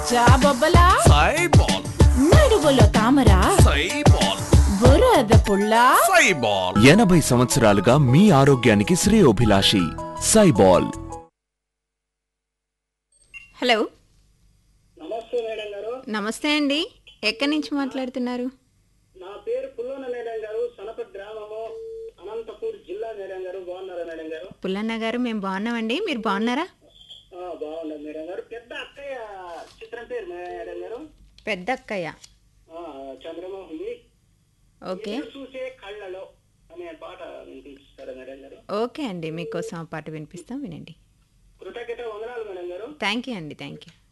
జాబొబ్బలా సైబాల్ నడువులో తామర సైబాల్ బురద పుల్ల సైబాల్ ఎనభై సంవత్సరాలుగా మీ ఆరోగ్యానికి శ్రేయోభిలాషి సైబాల్ హలో నమస్తే మేడం గారు నమస్తే అండి ఎక్కడి నుంచి మాట్లాడుతున్నారు నా పేరు పుల్లన మేడం గారు సనప గ్రామము అనంతపూర్ జిల్లా మేడం గారు బాగున్నారా మేడం గారు పుల్లన్న గారు మేము బాగున్నామండి మీరు బాగున్నారా ఆ, బాగున్నారు మేడం గారు పెద్ద అక్కయ్య చిత్రం పేరు మేడం గారు పెద్ద అక్కయ్య ఆ, చంద్రమోహన్ ఓకే చూసే కళ్ళలో అనే పాట వినిపిస్తారా మేడం గారు ఓకే అండి మీకోసం ఆ పాట వినిపిస్తాం వినండి కృతజ్ఞత వందనాలు మేడం గారు థ్యాంక్ యూ అండి థ్యాంక్ యూ